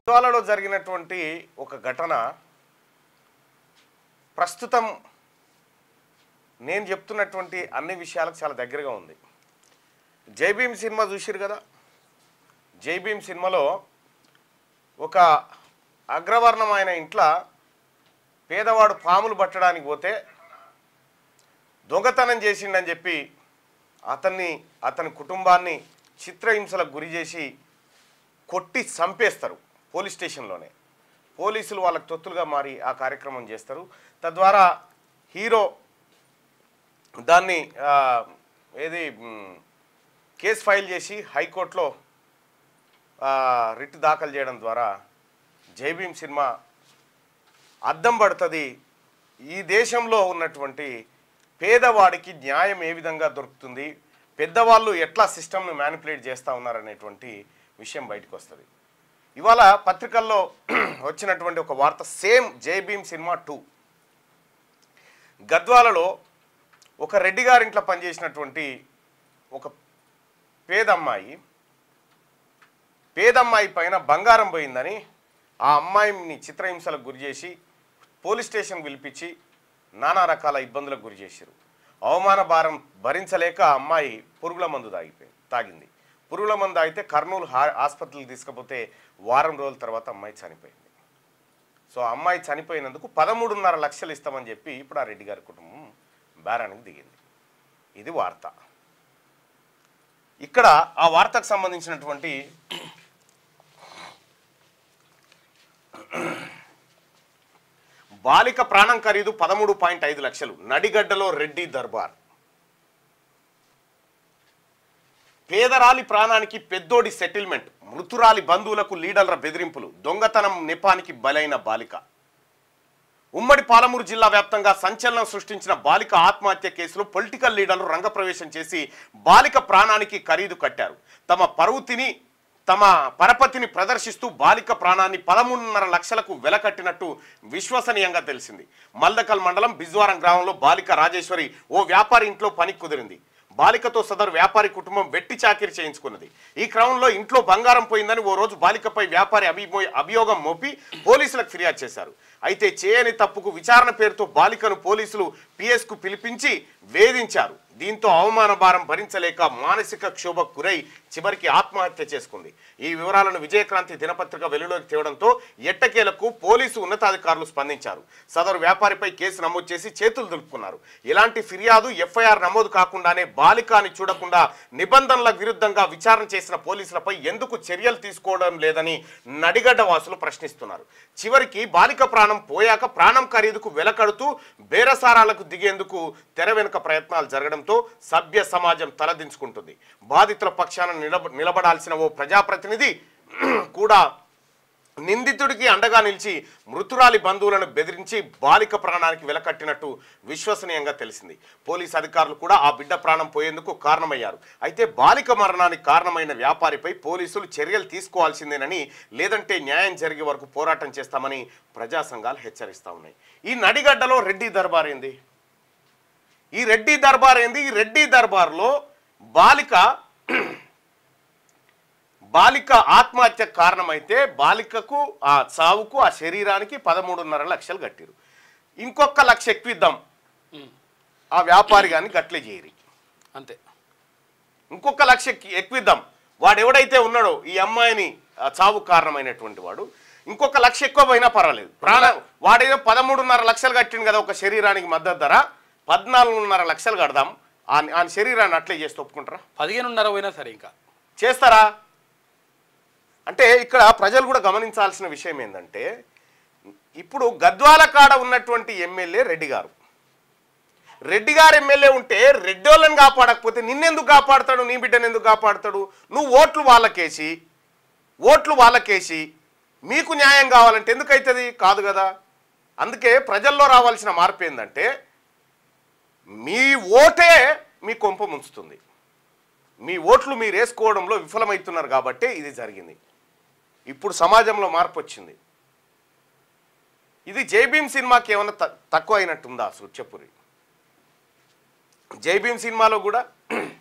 గద్వాలలో జరిగినటువంటి ఒక ఘటన ప్రస్తుతం నేను చెప్తున్నటువంటి అన్ని విషయాలకు చాలా దగ్గరగా ఉంది జై భీమ్ సినిమా చూసిరు కదా జై భీమ్ సినిమాలో ఒక అగ్రవర్ణమైన ఇంట్లో పేదవాడు పాములు పట్టడానికి పోతే దొంగతనం చేసిండని చెప్పి అతన్ని అతని కుటుంబాన్ని చిత్రహింసలకు గురి చేసి కొట్టి చంపేస్తారు పోలీస్ స్టేషన్లోనే పోలీసులు వాళ్ళకి తొత్తులుగా మారి ఆ కార్యక్రమం చేస్తారు తద్వారా హీరో దాన్ని ఆ, ఏది మ్, కేసు ఫైల్ చేసి హైకోర్టులో ఆ, రిట్ దాఖలు చేయడం ద్వారా జై భీమ్ సినిమా అద్దం పడుతుంది ఈ దేశంలో ఉన్నటువంటి పేదవాడికి న్యాయం ఏ విధంగా దొరుకుతుంది పెద్దవాళ్ళు ఎట్లా సిస్టమ్ను మ్యానిపులేట్ చేస్తూ ఉన్నారనేటువంటి విషయం బయటకు వస్తుంది ఇవాళ పత్రికల్లో వచ్చినటువంటి ఒక వార్త సేమ్ జై భీమ్ సినిమా టూ గద్వాలలో ఒక రెడ్డి గారింట్లో పనిచేసినటువంటి ఒక పేదమ్మాయి పేదమ్మాయి పైన బంగారం పోయిందని ఆ అమ్మాయిని చిత్రహింసలకు గురి చేసి పోలీస్ స్టేషన్ పిలిపించి నానా రకాల ఇబ్బందులకు గురి చేశారు అవమాన భారం భరించలేక ఆ అమ్మాయి పురుగుల మందు తాగిపోయి తాగింది పురుగుల మందు తాగితే కర్నూలు హా- ఆసుపత్రికి తీసుకపోతే వారం రోజుల తర్వాత అమ్మాయి చనిపోయింది సో ఆ అమ్మాయి చనిపోయినందుకు పదమూడున్నర లక్షలు ఇస్తామని చెప్పి ఇప్పుడు ఆ రెడ్డి గారి కుటుంబం బేరానికి దిగింది ఇది వార్త ఇక్కడ ఆ వార్తకు సంబంధించినటువంటి బాలిక ప్రాణం ఖరీదు పదమూడు పాయింట్ ఐదు లక్షలు నడిగడ్డలో రెడ్డి దర్బార్ పేదరాలి ప్రాణానికి పెద్దోడి సెటిల్మెంట్ మృతురాలి బంధువులకు లీడర్ల బెదిరింపులు దొంగతనం నెపానికి బలైన బాలిక ఉమ్మడి పాలమూరు జిల్లా వ్యాప్తంగా సంచలనం సృష్టించిన బాలిక ఆత్మహత్య కేసులో పొలిటికల్ లీడర్లు రంగప్రవేశం చేసి బాలిక ప్రాణానికి ఖరీదు కట్టారు తమ పరువు తిని తమ పరపతిని ప్రదర్శిస్తూ బాలిక ప్రాణాన్ని పదమూడున్నర లక్షలకు వెలకట్టినట్టు విశ్వసనీయంగా తెలిసింది మల్దకల్ మండలం బిజ్వారం గ్రామంలో బాలిక రాజేశ్వరి ఓ వ్యాపారి ఇంట్లో పని కుదిరింది బాలికతో సదరు వ్యాపారి కుటుంబం వెట్టి చాకిరి చేయించుకున్నది ఈ క్రమంలో ఇంట్లో బంగారం పోయిందని ఓ రోజు బాలికపై వ్యాపారి అభిమో అభియోగం మోపి పోలీసులకు ఫిర్యాదు చేశారు అయితే చేయని తప్పుకు విచారణ పేరుతో బాలికను పోలీసులు పిఎస్కు పిలిపించి వేధించారు దీంతో అవమాన భారం భరించలేక మానసిక క్షోభకు గురై చివరికి ఆత్మహత్య చేసుకుంది ఈ వివరాలను విజయక్రాంతి దినపత్రిక వెలుగులోకి తేవడంతో ఎట్టకేలకు పోలీసు ఉన్నతాధికారులు స్పందించారు సదరు వ్యాపారిపై కేసు నమోదు చేసి చేతులు దులుపుకున్నారు ఇలాంటి ఫిర్యాదు ఎఫ్ఐఆర్ నమోదు కాకుండానే బాలికాని చూడకుండా నిబంధనల విరుద్ధంగా విచారణ చేసిన పోలీసులపై ఎందుకు చర్యలు తీసుకోవడం లేదని నడిగడ్డ వాసులు ప్రశ్నిస్తున్నారు చివరికి బాలిక ప్రాణం పోయాక ప్రాణం ఖరీదుకు వెలకడుతూ బేరసారాలకు దిగేందుకు తెర వెనుక ప్రయత్నాలు జరగడంతో సభ్య సమాజం తలదించుకుంటుంది బాధితుల పక్షాన నిలబ నిలబడాల్సిన ఓ ప్రజాప్రతినిధి కూడా నిందితుడికి అండగా నిలిచి మృతురాలి బంధువులను బెదిరించి బాలిక ప్రాణానికి వెలకట్టినట్టు విశ్వసనీయంగా తెలిసింది పోలీస్ అధికారులు కూడా ఆ బిడ్డ ప్రాణం పోయేందుకు కారణమయ్యారు అయితే బాలిక మరణానికి కారణమైన వ్యాపారిపై పోలీసులు చర్యలు తీసుకోవాల్సిందేనని లేదంటే న్యాయం జరిగే వరకు పోరాటం చేస్తామని ప్రజా సంఘాలు హెచ్చరిస్తా ఉన్నాయి ఈ నడిగడ్డలో రెడ్డి దర్బార్ ఏంది ఈ రెడ్డి దర్బార్ ఏంది ఈ రెడ్డి దర్బార్లో బాలిక బాలిక ఆత్మహత్య కారణమైతే బాలికకు ఆ చావుకు ఆ శరీరానికి పదమూడున్నర లక్షలు కట్టిరు ఇంకొక లక్ష ఎక్కువిద్దాం ఆ వ్యాపారి కానీ గట్లే చేయరి అంతే ఇంకొక లక్ష ఎక్కి- ఎక్కువిద్దాం వాడు ఎవడైతే ఉన్నాడో ఈ అమ్మాయిని ఆ చావు కారణమైనటువంటి వాడు ఇంకొక లక్ష ఎక్కువ పోయినా పర్వాలేదు ప్రాణ వాడేదో పదమూడున్నర లక్షలు కట్టిండు కదా ఒక శరీరానికి మద్దతు ధర పద్నాలుగున్నర లక్షలు కడదాం ఆ ఆ శరీరాన్ని అట్లే చేసి ఒప్పుకుంటారా పదిహేనున్నర పోయినా సరే ఇంకా చేస్తారా అంటే ఇక్కడ ప్రజలు కూడా గమనించాల్సిన విషయం ఏంటంటే ఇప్పుడు గద్వాల కాడ ఉన్నటువంటి ఎమ్మెల్యే రెడ్డి గారు రెడ్డి గారు ఎమ్మెల్యే ఉంటే రెడ్డి వాళ్ళని కాపాడకపోతే నిన్నెందుకు కాపాడతాడు నీ బిడ్డను ఎందుకు కాపాడతాడు నువ్వు ఓట్లు వాళ్ళకేసి ఓట్లు వాళ్ళకేసి మీకు న్యాయం కావాలంటే ఎందుకు అవుతుంది కాదు కదా అందుకే ప్రజల్లో రావాల్సిన మార్పు ఏంటంటే మీ ఓటే మీ కొంప ముంచుతుంది మీ ఓట్లు మీరు వేసుకోవడంలో విఫలమవుతున్నారు కాబట్టి ఇది జరిగింది ఇప్పుడు సమాజంలో మార్పు వచ్చింది ఇది జైభీమ్ సినిమాకి ఏమైనా త- తక్కువ అయినట్టుందా అసలు చెప్పురి జైభీమ్ సినిమాలో కూడా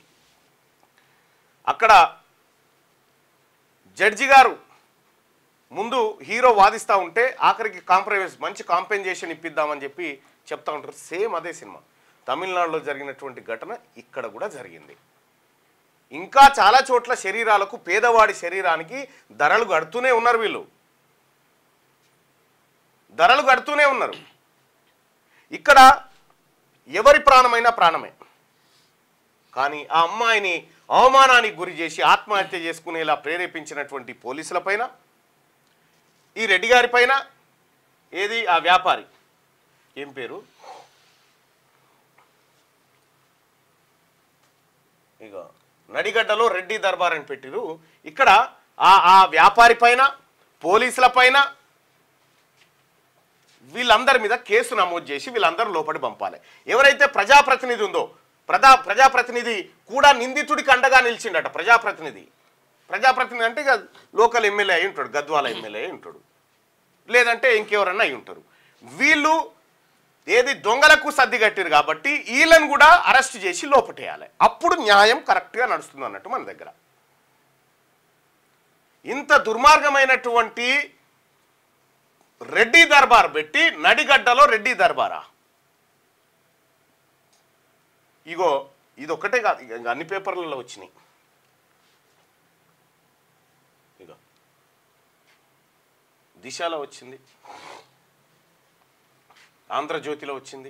అక్కడ జడ్జి గారు ముందు హీరో వాదిస్తూ ఉంటే ఆఖరికి కాంప్రమైజ్ మంచి కాంపెన్సేషన్ ఇప్పిద్దామని చెప్పి చెప్తా ఉంటారు సేమ్ అదే సినిమా తమిళనాడులో జరిగినటువంటి ఘటన ఇక్కడ కూడా జరిగింది ఇంకా చాలా చోట్ల శరీరాలకు పేదవాడి శరీరానికి ధరలు కడుతూనే ఉన్నారు వీళ్ళు ధరలు కడుతూనే ఉన్నారు ఇక్కడ ఎవరి ప్రాణమైనా ప్రాణమే కానీ ఆ అమ్మాయిని అవమానానికి గురి చేసి ఆత్మహత్య చేసుకునేలా ప్రేరేపించినటువంటి పోలీసులపైన ఈ రెడ్డి గారి పైన ఏది ఆ వ్యాపారి ఏం పేరు ఇక నడిగడ్డలో రెడ్డి దర్బార్ అని పెట్టిరు ఇక్కడ ఆ ఆ వ్యాపారి పైన పోలీసుల పైన వీళ్ళందరి మీద కేసు నమోదు చేసి వీళ్ళందరూ లోపలి పంపాలి ఎవరైతే ప్రజాప్రతినిధి ఉందో ప్రజా ప్రజాప్రతినిధి కూడా నిందితుడికి అండగా నిలిచిండట ప్రజాప్రతినిధి ప్రజాప్రతినిధి అంటే ఇక లోకల్ ఎమ్మెల్యే అయి ఉంటాడు గద్వాల ఎమ్మెల్యే అయి ఉంటాడు లేదంటే ఇంకెవరన్నా అయి ఉంటారు వీళ్ళు ఏది దొంగలకు సర్ది కట్టిరు కాబట్టి వీళ్ళని కూడా అరెస్ట్ చేసి లోపటేయాలి అప్పుడు న్యాయం కరెక్ట్గా నడుస్తుంది అన్నట్టు మన దగ్గర ఇంత దుర్మార్గమైనటువంటి రెడ్డి దర్బార్ పెట్టి నడిగడ్డలో రెడ్డి దర్బారా ఇగో ఇది ఒక్కటే కాదు ఇక ఇంకా అన్ని పేపర్లలో వచ్చినాయి ఇగో దిశలో వచ్చింది ఆంధ్రజ్యోతిలో వచ్చింది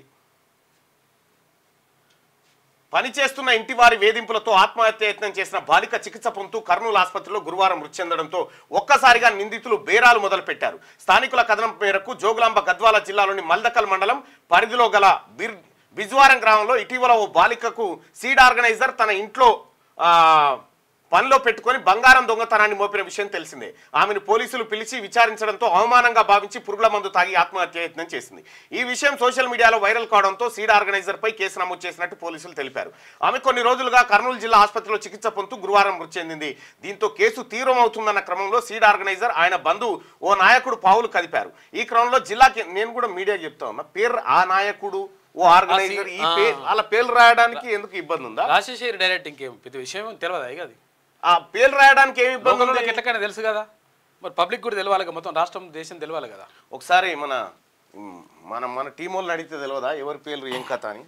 పనిచేస్తున్న ఇంటి వారి వేధింపులతో ఆత్మహత్య యత్నం చేసిన బాలిక చికిత్స పొందుతూ కర్నూలు ఆసుపత్రిలో గురువారం మృతి చెందడంతో ఒక్కసారిగా నిందితులు బేరాలు మొదలుపెట్టారు స్థానికుల కథనం మేరకు జోగులాంబ గద్వాల జిల్లాలోని మల్దకల్ మండలం పరిధిలో గల బిర్ బిజ్వారం గ్రామంలో ఇటీవల ఓ బాలికకు సీడ్ ఆర్గనైజర్ తన ఇంట్లో ఆ, పనిలో పెట్టుకొని బంగారం దొంగతనాన్ని మోపిన విషయం తెలిసిందే ఆమెను పోలీసులు పిలిచి విచారించడంతో అవమానంగా భావించి పురుగుల మందు తాగి ఆత్మహత్య యత్నం చేసింది ఈ విషయం సోషల్ మీడియాలో వైరల్ కావడంతో సీడ్ ఆర్గనైజర్ పై కేసు నమోదు చేసినట్టు పోలీసులు తెలిపారు ఆమె కొన్ని రోజులుగా కర్నూలు జిల్లా ఆసుపత్రిలో చికిత్స పొందుతూ గురువారం మృతి చెందింది దీంతో కేసు తీవ్రమవుతుందన్న క్రమంలో సీడ్ ఆర్గనైజర్ ఆయన బంధువు ఓ నాయకుడు పావులు కదిపారు ఈ క్రమంలో జిల్లాకి నేను కూడా మీడియా చెప్తా ఉన్నా పేరు ఆ నాయకుడు ఓ ఆర్గనైజర్ ఈ ఆ. పేరు వాళ్ళ పేర్లు రాయడానికి ఎందుకు ఇబ్బంది ఉందా రాజశేఖర్ డైరెక్ట్ ఇంకేం పెద్ద విషయం ఏం తెలియదా ఇక అది ఆ పేర్లు రాయడానికి ఏమి ఇబ్బంది ఉంది లోకంలోకి ఎట్లకైనా తెలుసు కదా మరి పబ్లిక్ కూడా తెలియాలి కదా మొత్తం రాష్ట్రం దేశం తెలియాలి కదా ఒకసారి మన మ్, మనం మన టీం వాళ్ళని అడిగితే తెలియదా ఎవరి పేర్లు ఏం కథ అని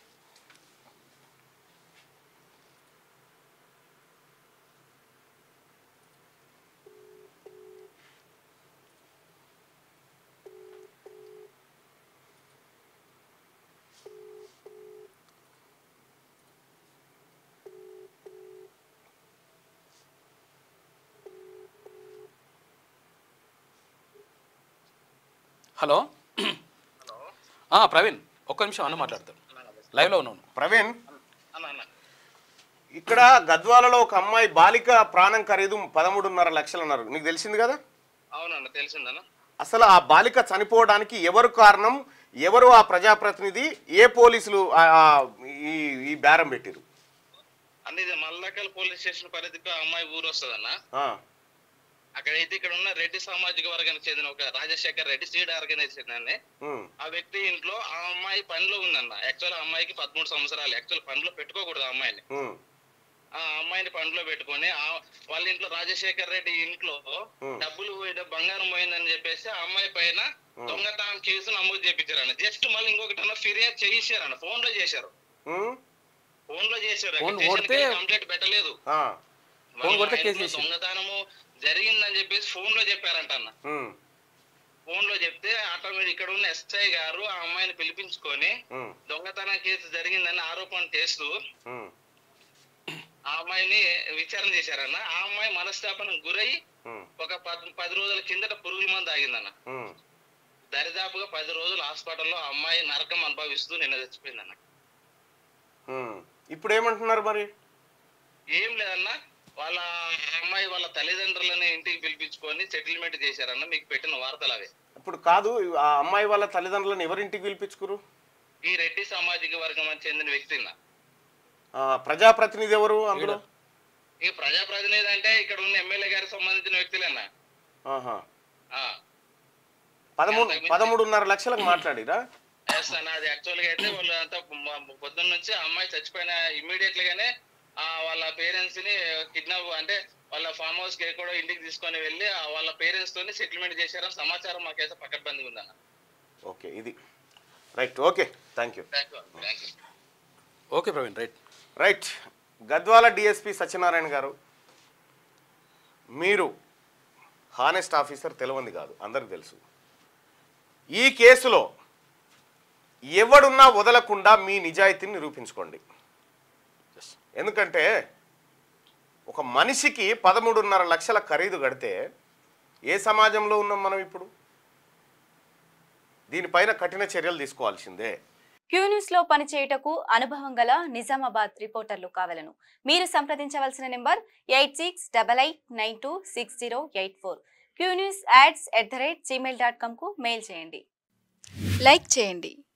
హలో ఆ, ప్రవీణ్ ఒక్క నిమిషం అన్న మాట్లాడతాడు లైవ్లో ఉన్నాను ప్రవీణ్ అన్న అన్న ఇక్కడ గద్వాలలో ఒక అమ్మాయి బాలిక ప్రాణం ఖరీదు పదమూడున్నర లక్షలు అన్నారు నీకు తెలిసింది కదా అవునన్న తెలిసిందన్న అసలు ఆ బాలిక చనిపోవడానికి ఎవరు కారణం ఎవరు ఆ ప్రజాప్రతినిధి ఏ పోలీసులు ఆ- ఆ ఈ ఈ బేరం పెట్టిరు అన్న ఇది మల్లకల్ పోలీస్ స్టేషన్ పరిధికి ఆ అమ్మాయి ఊరు వస్తుందన్న ఆ, అక్కడైతే ఇక్కడ ఉన్న రెడ్డి సామాజిక వర్గానికి చెందిన ఒక రాజశేఖర్ రెడ్డి సీడ్ ఆర్గనైజేషన్ అని ఉమ్, ఆ వ్యక్తి ఇంట్లో ఆ అమ్మాయి పనిలో ఉందన్న యాక్చువల్ ఆ అమ్మాయికి పదమూడు సంవత్సరాలు యాక్చువల్ పనిలో పెట్టుకోకూడదు ఆ అమ్మాయిని ఉమ్, ఆ అమ్మాయిని పనిలో పెట్టుకొని ఆ వాళ్ళ ఇంట్లో రాజశేఖర్ రెడ్డి ఇంట్లో Hmm. డబ్బులు పోయిన బంగారం పోయిందని చెప్పేసి ఆ అమ్మాయి పైన దొంగతనం కేసు నమోదు చేపించారన్న జస్ట్ మళ్ళీ ఇంకొకటి అన్న ఫిర్యాదు చేయించారన్న ఫోన్ లో చేశారు ఉమ్, ఫోన్ లో చేశారు Phone స్టేషన్కి కొడితే- కంప్లైంట్ పెట్టలేదు ఆ, ఫోన్ కొడితే మా కేసు ఇంట్లో వేసి. దొంగతనము జరిగిందని చెప్పేసి ఫోన్ లో చెప్పారంట అన్న ఉమ్, ఫోన్ లో చెప్తే ఆటోమేటిక్ ఇక్కడ ఉన్న ఎస్ఐ గారు ఆ అమ్మాయిని పిలిపించుకొని ఉమ్, దొంగతనం కేసు జరిగిందని ఆరోపణ చేస్తూ ఉమ్, ఆ అమ్మాయిని విచారణ చేశారన్న ఆ అమ్మాయి మనస్తాపనకు గురై ఉమ్, ఒక పది పది రోజుల కిందట పురుగుల మందు ఆగిందన్న ఉమ్. దరిదాపుగా పది రోజులు హాస్పిటల్లో ఆ అమ్మాయి నరకం అనుభవిస్తూ నిన్న చచ్చిపోయిందన్న ఉమ్. ఇప్పుడు ఏమంటున్నారు మరి ఏం లేదన్న వాళ్ళ అమ్మాయి వాళ్ళ తల్లిదండ్రులని ఇంటికి పిలిపించుకొని సెటిల్మెంట్ చేశారన్న మీకు పెట్టిన వార్తలు అవే ఇప్పుడు కాదు ఆ అమ్మాయి వాళ్ళ తల్లిదండ్రులను ఎవరింటికి పిలిపించుకురు ఈ రెడ్డి సామాజిక వర్గం అని చెందిన వ్యక్తిన ఆ, ప్రజాప్రతినిధి ఎవరు అందులో ఈ ప్రజాప్రతినిధి అంటే ఇక్కడ ఉన్న ఎమ్మెల్యే గారికి సంబంధించిన వ్యక్తులేనా ఆహా ఆ, పదమూడు పదమూడున్నర లక్షలకు మాట్లాడిరా ఎస్ అన్న అది యాక్చువల్ గా అయితే వాళ్ళు అంతా మ- పొద్దున్న నుంచి ఆ అమ్మాయి చచ్చిపోయిన ఇమ్మీడియట్ గానే ఆ వాళ్ళ పేరెంట్స్ ని కిడ్నాప్ అంటే వాళ్ళ ఫామ్ హౌస్ కి కూడా ఇంటికి తీసుకొని వెళ్ళి ఆ వాళ్ళ పేరెంట్స్ తోని సెటిల్మెంట్ చేశారని సమాచారం మాకైతే పకడ్బందీ ఉందన్న ఓకే ఇది right okay thank you thank you thank you okay Praveen right right Gadwal DSP Satyanarayana garu మీరు హానెస్ట్ ఆఫీసర్ తెలియంది కాదు అందరికి తెలుసు ఈ కేసులో ఎవడున్నా వదలకుండా మీ నిజాయితీని నిరూపించుకోండి ఎందుకంటే ఒక మనిషికి పదమూడున్నర లక్షల ఖరీదు కడితే ఏ సమాజంలో ఉన్నాం మనం ఇప్పుడు దీనిపైన కఠిన చర్యలు తీసుకోవాల్సిందే క్యూ న్యూస్ లో పనిచేయుటకు అనుభవం గల నిజామాబాద్ రిపోర్టర్లు కావాలను మీరు సంప్రదించవలసిన number eight six double eight nine two six zero eight four Q news ads at the rate Gmail dot కామ్కు మెయిల్ చేయండి లైక్ చేయండి